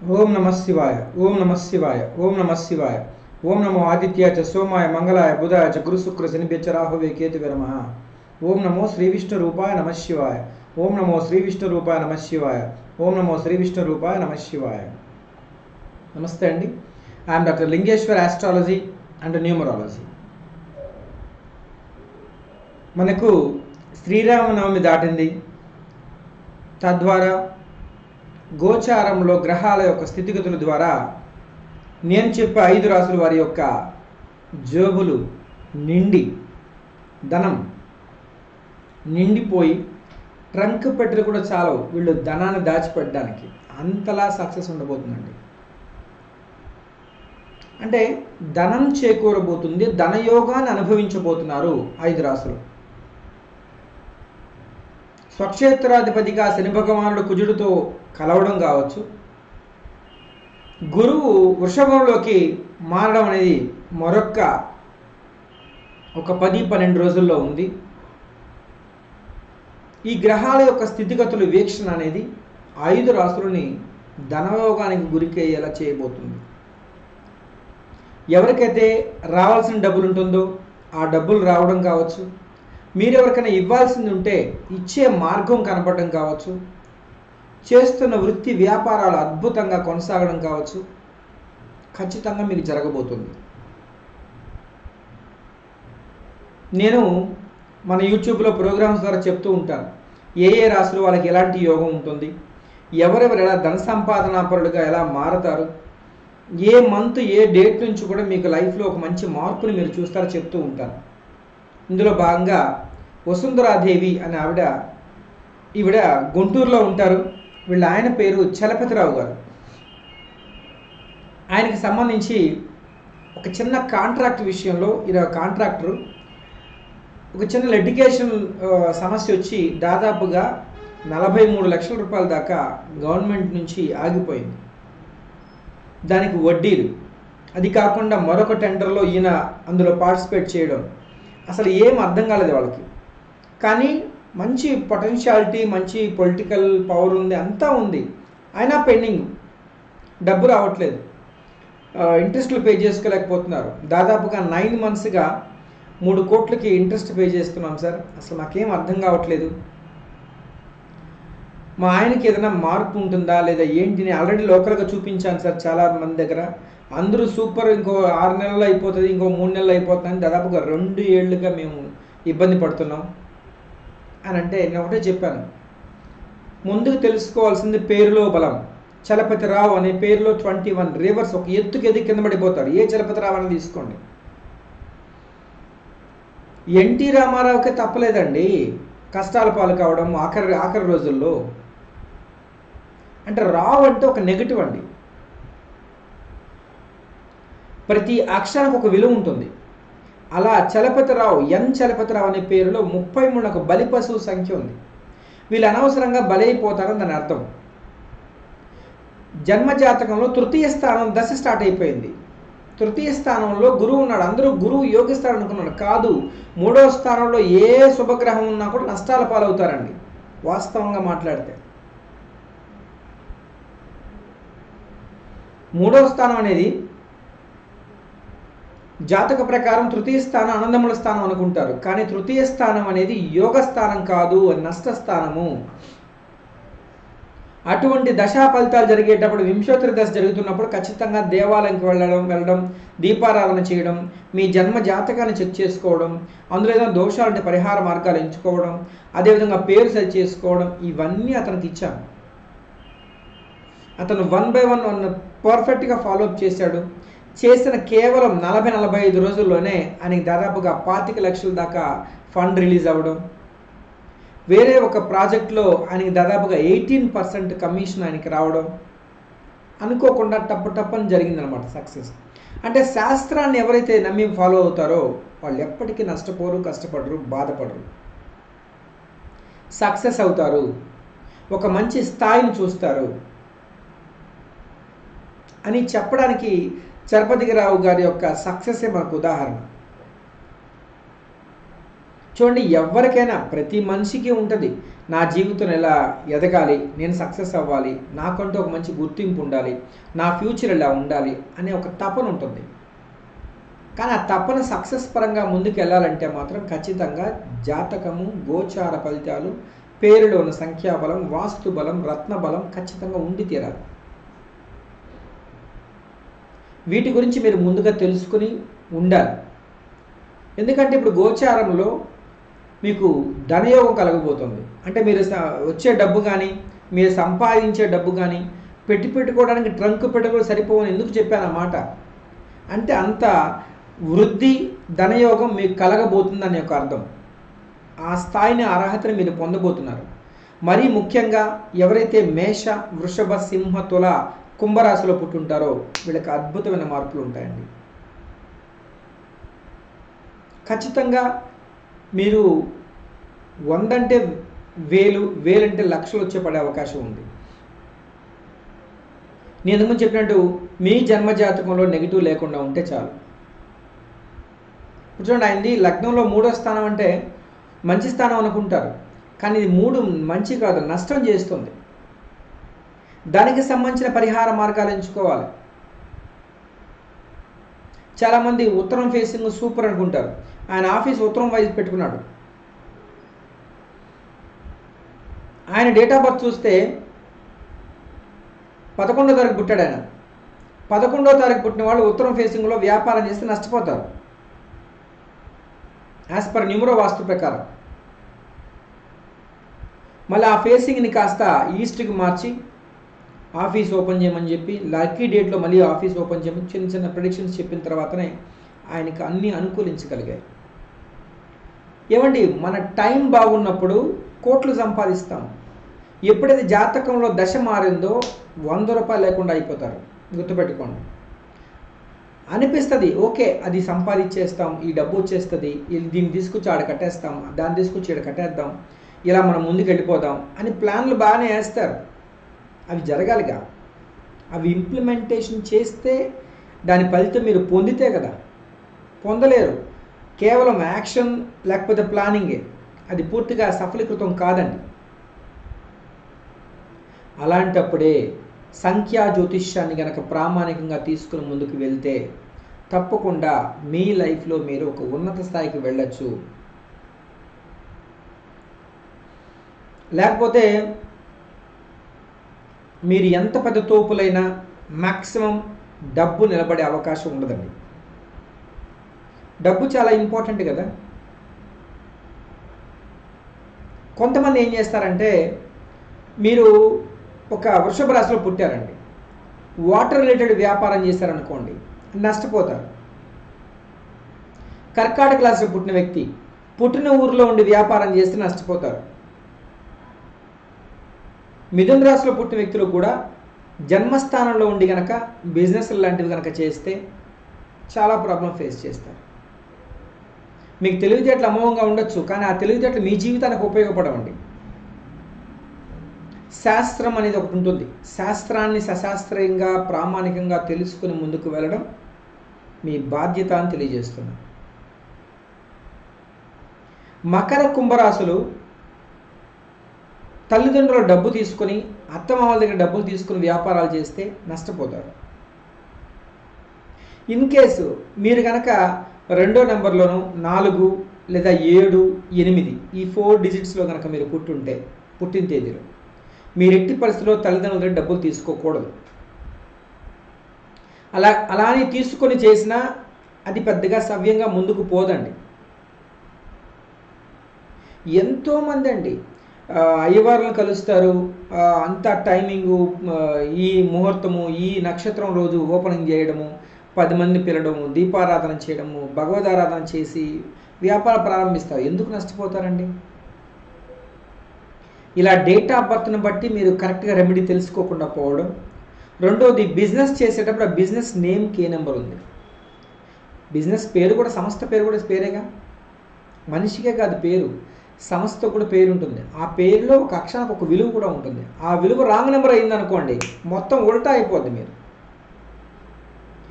ఓం నమ శివాయ ఓం నమ శివాయ ఓం నమ శివాయ ఓం నమో ఆదిత్యాయ చ సోమాయ మంగళాయ బుధాయ చ గురు శుక్ర శనిభ్యచ రాహువే కేతువే నమ ఓం నమో శ్రీ విష్ణు రూపాయ నమ శివాయ ఓం నమో శ్రీ విష్ణు రూపాయ నమ శివాయ ఓం నమో శ్రీ విష్ణు రూపాయ నమ శివాయ నమస్తే అండి I'm doctor Lingeshwar astrology and numerology మనకు శ్రీరామనవమి దాటింది తద్వారా గోచారంలో గ్రహాల యొక్క స్థితిగతుల ద్వారా నేను చెప్పే ఐదు రాసుల వారి యొక్క జోబులు నిండి ధనం నిండిపోయి ట్రంక్ పెట్టెలు కూడా చాలవు వీళ్ళు ధనాన్ని దాచిపెట్టడానికి అంతలా సక్సెస్ ఉండబోతుందండి అంటే ధనం చేకూరబోతుంది ధనయోగాన్ని అనుభవించబోతున్నారు ఐదు రాసులు స్వక్షేత్రాధిపతిగా శని భగవానుడు కుజుడితో కలవడం కావచ్చు గురువు వృషభంలోకి మారడం అనేది మరొక్క ఒక పది పన్నెండు రోజుల్లో ఉంది ఈ గ్రహాల యొక్క స్థితిగతులు వీక్షణ అనేది ఐదు రాసులని ధనయోగానికి గురికయ్యేలా చేయబోతుంది ఎవరికైతే రావాల్సిన డబ్బులు ఉంటుందో ఆ డబ్బులు రావడం కావచ్చు మీరు ఎవరికైనా ఇవ్వాల్సింది ఉంటే ఇచ్చే మార్గం కనపడడం కావచ్చు చేస్తున్న వృత్తి వ్యాపారాలు అద్భుతంగా కొనసాగడం కావచ్చు ఖచ్చితంగా మీకు జరగబోతుంది నేను మన యూట్యూబ్లో ప్రోగ్రామ్స్ ద్వారా చెప్తూ ఉంటాను ఏ ఏ రాశులు వాళ్ళకి ఎలాంటి యోగం ఉంటుంది ఎవరెవరు ఎలా ధన సంపాదనాపరులుగా ఎలా మారతారు ఏ మంత్ ఏ డేట్ నుంచి కూడా మీకు లైఫ్లో ఒక మంచి మార్పుని మీరు చూస్తారో చెప్తూ ఉంటాను ఇందులో భాగంగా వసుంధరాదేవి అనే ఆవిడ ఈవిడ గుంటూరులో ఉంటారు వీళ్ళ ఆయన పేరు చలపతిరావు గారు ఆయనకి సంబంధించి ఒక చిన్న కాంట్రాక్ట్ విషయంలో ఈయన కాంట్రాక్టరు ఒక చిన్న లిటిగేషన్ సమస్య వచ్చి దాదాపుగా నలభై మూడు లక్షల రూపాయల దాకా గవర్నమెంట్ నుంచి ఆగిపోయింది దానికి వడ్డీలు అది కాకుండా మరొక టెండర్లో ఈయన అందులో పార్టిసిపేట్ చేయడం అసలు ఏం అర్థం కాలేదు వాళ్ళకి కానీ మంచి పొటెన్షియాలిటీ మంచి పొలిటికల్ పవర్ ఉంది అంతా ఉంది అయినా పెండింగ్ డబ్బు రావట్లేదు ఇంట్రెస్ట్లు పే చేసుకోలేకపోతున్నారు దాదాపుగా నైన్ మంత్స్గా మూడు కోట్లకి ఇంట్రెస్ట్ పే చేస్తున్నాం సార్ అసలు మాకేం అర్థం కావట్లేదు మా ఆయనకి ఏదైనా మార్పు ఉంటుందా లేదా ఏంటి నేను ఆల్రెడీ లోకల్గా చూపించాను సార్ చాలా మంది దగ్గర అందరూ సూపర్ ఇంకో ఆరు నెలలు అయిపోతుంది ఇంకో మూడు నెలలు అయిపోతుంది దాదాపుగా రెండు ఏళ్ళుగా మేము ఇబ్బంది పడుతున్నాం అని అంటే నేను ఒకటే చెప్పాను ముందుకు తెలుసుకోవాల్సింది పేరులో బలం చలపతి రావు అనే పేరులో ట్వంటీ వన్ రివర్స్ ఒక ఎత్తుకు ఎదిగి కింద పడిపోతారు ఏ చలపతి రావు అని తీసుకోండి ఎన్టీ రామారావుకే తప్పలేదండి కష్టాల పాలు కావడం ఆఖరి ఆఖరి రోజుల్లో అంటే రావు అంటే ఒక నెగిటివ్ అండి ప్రతి అక్షరానికి ఒక విలువ ఉంటుంది అలా చలపతిరావు ఎన్ చలపతిరావు అనే పేరులో ముప్పై మూడు ఒక బలి పశువు సంఖ్య ఉంది వీళ్ళు అనవసరంగా బలైపోతారని దాని అర్థం జన్మజాతకంలో తృతీయ స్థానం దశ స్టార్ట్ అయిపోయింది తృతీయ స్థానంలో గురువు ఉన్నాడు అందరూ గురువు యోగిస్తాడు అనుకున్నాడు కాదు మూడో స్థానంలో ఏ శుభగ్రహం ఉన్నా కూడా నష్టాల పాలవుతారండి వాస్తవంగా మాట్లాడితే మూడో స్థానం అనేది జాతక ప్రకారం తృతీయ స్థానం ఆనందముల స్థానం అనుకుంటారు కానీ తృతీయ స్థానం అనేది యోగ స్థానం కాదు నష్ట స్థానము అటువంటి దశా ఫలితాలు జరిగేటప్పుడు వింశోత్తరి దశ జరుగుతున్నప్పుడు ఖచ్చితంగా దేవాలయంకి వెళ్ళడం వెళ్ళడం దీపారాధన చేయడం మీ జన్మ జాతకాన్ని చెక్ చేసుకోవడం అందులో ఏదైనా దోషాలంటే పరిహార మార్గాలు ఎంచుకోవడం అదేవిధంగా పేరు సరి చేసుకోవడం ఇవన్నీ అతనికి ఇచ్చాను అతను వన్ బై వన్ వన్ పర్ఫెక్ట్గా ఫాలోఅప్ చేశాడు చేసిన కేవలం నలభై నలభై ఐదు రోజుల్లోనే ఆయనకి దాదాపుగా పాతిక లక్షల దాకా ఫండ్ రిలీజ్ అవ్వడం వేరే ఒక ప్రాజెక్ట్లో ఆయనకి దాదాపుగా ఎయిటీన్ పర్సెంట్ కమిషన్ ఆయనకి రావడం అనుకోకుండా టప్పు టప్పని జరిగిందనమాట సక్సెస్ అంటే శాస్త్రాన్ని ఎవరైతే నమ్మి ఫాలో అవుతారో వాళ్ళు ఎప్పటికీ నష్టపోరు కష్టపడరు బాధపడరు సక్సెస్ అవుతారు ఒక మంచి స్థాయిని చూస్తారు అని చెప్పడానికి చరపతిరావు గారి యొక్క సక్సెసే మనకు ఉదాహరణ చూడండి ఎవరికైనా ప్రతి మనిషికి ఉంటుంది నా జీవితం ఎలా ఎదగాలి నేను సక్సెస్ అవ్వాలి నాకంటూ ఒక మంచి గుర్తింపు ఉండాలి నా ఫ్యూచర్ ఎలా ఉండాలి అనే ఒక తపన ఉంటుంది కానీ ఆ తపన సక్సెస్ పరంగా ముందుకు వెళ్ళాలంటే మాత్రం ఖచ్చితంగా జాతకము గోచార ఫలితాలు పేరులో ఉన్న సంఖ్యాబలం వాస్తు బలం రత్న బలం ఖచ్చితంగా ఉండి తీరాలి వీటి గురించి మీరు ముందుగా తెలుసుకుని ఉండాలి ఎందుకంటే ఇప్పుడు గోచారంలో మీకు ధనయోగం కలగబోతుంది అంటే మీరు స- వచ్చే డబ్బు కానీ మీరు సంపాదించే డబ్బు కానీ పెట్టి పెట్టుకోవడానికి ట్రంక్ పెట్టుకోవడం సరిపోవని ఎందుకు చెప్పాను ఆ మాట అంటే అంత వృద్ధి ధనయోగం మీకు కలగబోతుందని ఒక అర్థం ఆ స్థాయిని అర్హతని మీరు పొందబోతున్నారు మరీ ముఖ్యంగా ఎవరైతే మేష వృషభ సింహ తుల కుంభరాశిలో పుట్టుంటారో వీళ్ళకి అద్భుతమైన మార్పులు ఉంటాయండి ఖచ్చితంగా మీరు వందంటే వేలు వేలంటే లక్షలు వచ్చే పడే అవకాశం ఉంది నేను ఇంతకుముందు చెప్పినట్టు మీ జన్మ జాతకంలో నెగిటివ్ లేకుండా ఉంటే చాలు ఇప్పుడు చూడండి ఆయనది లగ్నంలో మూడో స్థానం అంటే మంచి స్థానం అనుకుంటారు కానీ ఇది మూడు మంచి కాదు నష్టం చేస్తుంది దానికి సంబంధించిన పరిహార మార్గాలు ఎంచుకోవాలి చాలామంది ఉత్తరం ఫేసింగ్ సూపర్ అనుకుంటారు ఆయన ఆఫీస్ ఉత్తరం వైపు పెట్టుకున్నాడు ఆయన డేట్ ఆఫ్ బర్త్ చూస్తే పదకొండో తారీఖు పుట్టాడు ఆయన పదకొండో తారీఖు పుట్టిన వాళ్ళు ఉత్తరం ఫేసింగ్లో వ్యాపారం చేస్తే నష్టపోతారు యాజ్ పర్ న్యూమరో వాస్తు ప్రకారం మళ్ళీ ఆ ఫేసింగ్ని కాస్త ఈస్ట్కి మార్చి ఆఫీస్ ఓపెన్ చేయమని చెప్పి లక్కీ డేట్లో మళ్ళీ ఆఫీస్ ఓపెన్ చేయమని చిన్న చిన్న ప్రిడిక్షన్స్ చెప్పిన తర్వాతనే ఆయనకి అన్నీ అనుకూలించగలిగాయి ఏమండి మన టైం బాగున్నప్పుడు కోట్లు సంపాదిస్తాం ఎప్పుడైతే జాతకంలో దశ మారిందో వంద రూపాయలు లేకుండా అయిపోతారు గుర్తుపెట్టుకోండి అనిపిస్తుంది ఓకే అది సంపాదించేస్తాం ఈ డబ్బు వచ్చేస్తుంది ఇది దీన్ని తీసుకొచ్చి ఆడ కట్టేస్తాం దాన్ని తీసుకొచ్చి ఈడ కట్టేద్దాం ఇలా మనం ముందుకు వెళ్ళిపోదాం అని ప్లాన్లు బాగానే వేస్తారు అవి జరగాలిగా అవి ఇంప్లిమెంటేషన్ చేస్తే దాని ఫలితం మీరు పొందితే కదా పొందలేరు కేవలం యాక్షన్ లేకపోతే ప్లానింగే అది పూర్తిగా సఫలీకృతం కాదండి అలాంటప్పుడే సంఖ్యా జ్యోతిష్యాన్ని గనక ప్రామాణికంగా తీసుకుని ముందుకు వెళ్తే తప్పకుండా మీ లైఫ్లో మీరు ఒక ఉన్నత స్థాయికి వెళ్ళొచ్చు లేకపోతే మీరు ఎంత పెద్ద తోపులైనా మ్యాక్సిమం డబ్బు నిలబడే అవకాశం ఉండదండి డబ్బు చాలా ఇంపార్టెంట్ కదా కొంతమంది ఏం చేస్తారంటే మీరు ఒక వృషభ రాశిలో పుట్టారండి వాటర్ రిలేటెడ్ వ్యాపారం చేశారనుకోండి నష్టపోతారు కర్కాటక రాశిలో పుట్టిన వ్యక్తి పుట్టిన ఊరిలో ఉండి వ్యాపారం చేస్తే నష్టపోతారు మిథున రాశిలో పుట్టిన వ్యక్తులు కూడా జన్మస్థానంలో ఉండి కనుక బిజినెస్ లాంటివి కనుక చేస్తే చాలా ప్రాబ్లం ఫేస్ చేస్తారు మీకు తెలివితేటలు అమోఘంగా ఉండొచ్చు కానీ ఆ తెలివితేటలు మీ జీవితానికి ఉపయోగపడవండి శాస్త్రం అనేది ఒకటి ఉంటుంది శాస్త్రాన్ని సశాస్త్రీయంగా ప్రామాణికంగా తెలుసుకుని ముందుకు వెళ్ళడం మీ బాధ్యత అని తెలియజేస్తున్నా మకర కుంభరాశులు తల్లిదండ్రుల డబ్బు తీసుకొని అత్తమామల దగ్గర డబ్బులు తీసుకుని వ్యాపారాలు చేస్తే నష్టపోతారు ఇన్ కేసు మీరు కనుక రెండో నెంబర్లోను నాలుగు లేదా ఏడు ఎనిమిది ఈ ఫోర్ డిజిట్స్లో కనుక మీరు పుట్టుంటే పుట్టిన తేదీలో మీరు ఎట్టి పరిస్థితిలో తల్లిదండ్రుల దగ్గర డబ్బులు తీసుకోకూడదు అలా అలా అని తీసుకొని చేసినా అది పెద్దగా సవ్యంగా ముందుకు పోదండి ఎంతోమంది అండి ఆ, అయ్యవార్లను కలుస్తారు ఆ, అంతా టైమింగు ఆ, ఈ ముహూర్తము ఈ నక్షత్రం రోజు ఓపెనింగ్ చేయడము పది మంది పిలడము దీపారాధన చేయడము భగవదారాధన చేసి వ్యాపారం ప్రారంభిస్తారు ఎందుకు నష్టపోతారండి ఇలా డేట్ ఆఫ్ బర్త్ను బట్టి మీరు కరెక్ట్గా రెమెడీ తెలుసుకోకుండా పోవడం రెండోది బిజినెస్ చేసేటప్పుడు ఆ బిజినెస్ నేమ్కి ఏ నెంబర్ ఉంది బిజినెస్ పేరు కూడా సంస్థ పేరు కూడా పేరేగా మనిషికే కాదు పేరు సంస్థ కూడా పేరు ఉంటుంది ఆ పేరులో ఒక అక్షరానికి ఒక విలువ కూడా ఉంటుంది ఆ విలువ రాంగ్ నెంబర్ అయిందనుకోండి మొత్తం ఉల్టా అయిపోద్ది మీరు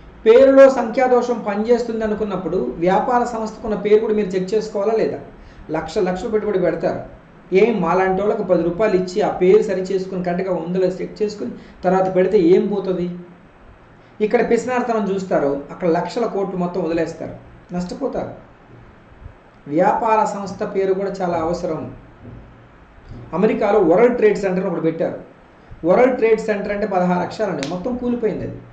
పేరులో సంఖ్యాదోషం పనిచేస్తుంది అనుకున్నప్పుడు వ్యాపార సంస్థకున్న పేరు కూడా మీరు చెక్ చేసుకోవాలా లేదా లక్ష లక్షలు పెట్టుబడి పెడతారు ఏం మాలాంటి వాళ్ళకి పది రూపాయలు ఇచ్చి ఆ పేరు సరి చేసుకుని కరెక్ట్గా ఉందో చెక్ చేసుకుని తర్వాత పెడితే ఏం పోతుంది ఇక్కడ పిసినార్తనం చూస్తారు అక్కడ లక్షల కోట్లు మొత్తం వదిలేస్తారు నష్టపోతారు వ్యాపార సంస్థ పేరు కూడా చాలా అవసరం అమెరికాలో వరల్డ్ ట్రేడ్ సెంటర్ ఒకటి పెట్టారు వరల్డ్ ట్రేడ్ సెంటర్ అంటే పదహారు అక్షరాలండి మొత్తం కూలిపోయింది అది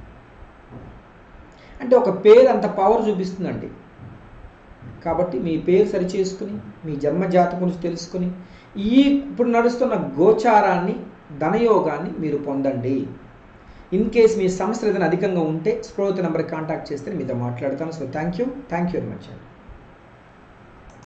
అంటే ఒక పేరు అంత పవర్ చూపిస్తుందండి కాబట్టి మీ పేరు సరి చేసుకుని మీ జన్మ జాతకం గురించి తెలుసుకుని ఈ ఇప్పుడు నడుస్తున్న గోచారాన్ని ధనయోగాన్ని మీరు పొందండి ఇన్ కేస్ మీ సమస్యలు ఏదైనా అధికంగా ఉంటే స్ప్రోత్ నెంబర్కి కాంటాక్ట్ చేస్తే మీతో మాట్లాడతాను so thank you thank you very much అండి